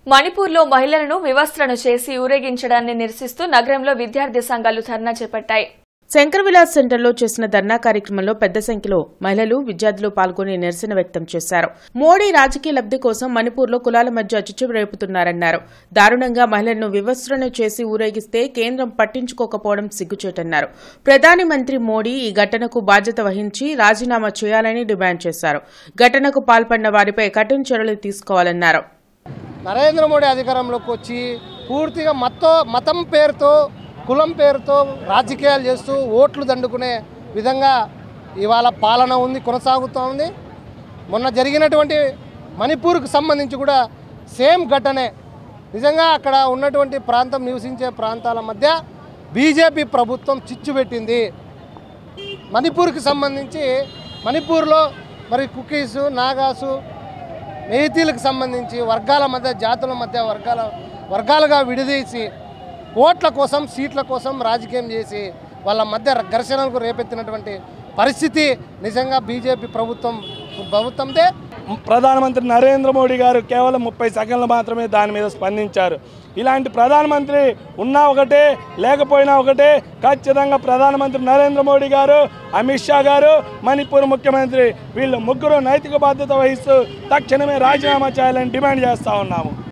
మణిపూర్లో మహిళలను వివస్త్రను చేసి ఊరేగించడాన్ని నిరసిస్తూ నగరంలో విద్యార్థి సంఘాలు ధర్నా చేపట్టాయి శంకర్ విలాస్ సెంటర్లో చేసిన ధర్నా కార్యక్రమంలో పెద్ద సంఖ్యలో మహిళలు విద్యార్థులు పాల్గొని నిరసన వ్యక్తం చేశారు మోడీ రాజకీయ లబ్ధి కోసం మణిపూర్లో కులాల మధ్య చిచ్చు రేపుతున్నారన్నారు దారుణంగా మహిళలను వివస్త్రను చేసి ఊరేగిస్తే కేంద్రం పట్టించుకోకపోవడం సిగ్గుచేటన్నారు ప్రధాని మంత్రి మోడీ ఈ ఘటనకు బాధ్యత వహించి రాజీనామా చేయాలని డిమాండ్ చేశారు ఘటనకు పాల్పడిన వారిపై కఠిన చర్యలు తీసుకోవాలన్నారు నరేంద్ర మోడీ అధికారంలోకి వచ్చి పూర్తిగా మతో మతం పేరుతో కులం పేరుతో రాజకీయాలు చేస్తూ ఓట్లు దండుకునే విధంగా ఇవాళ పాలన ఉంది కొనసాగుతూ ఉంది మొన్న జరిగినటువంటి మణిపూర్కు సంబంధించి కూడా సేమ్ ఘటనే నిజంగా అక్కడ ఉన్నటువంటి ప్రాంతం నివసించే ప్రాంతాల మధ్య బీజేపీ ప్రభుత్వం చిచ్చు పెట్టింది మణిపూర్కి సంబంధించి మణిపూర్లో మరి కుకీసు నాగాసు మేతీలకు సంబంధించి వర్గాల మధ్య జాతుల మధ్య వర్గాల వర్గాలుగా విడదీసి ఓట్ల కోసం సీట్ల కోసం రాజకీయం చేసి వాళ్ళ మధ్య ఘర్షణలకు రేపెత్తినటువంటి పరిస్థితి నిజంగా బీజేపీ ప్రభుత్వం ప్రభుత్వందే ప్రధానమంత్రి నరేంద్ర మోడీ గారు కేవలం ముప్పై సెకండ్లు మాత్రమే దాని మీద స్పందించారు ఇలాంటి ప్రధానమంత్రి ఉన్నా ఒకటే లేకపోయినా ఒకటే ఖచ్చితంగా ప్రధానమంత్రి నరేంద్ర మోడీ గారు అమిత్ షా గారు మణిపూర్ ముఖ్యమంత్రి వీళ్ళు ముగ్గురు నైతిక బాధ్యత వహిస్తూ తక్షణమే రాజీనామా చేయాలని డిమాండ్ చేస్తూ ఉన్నాము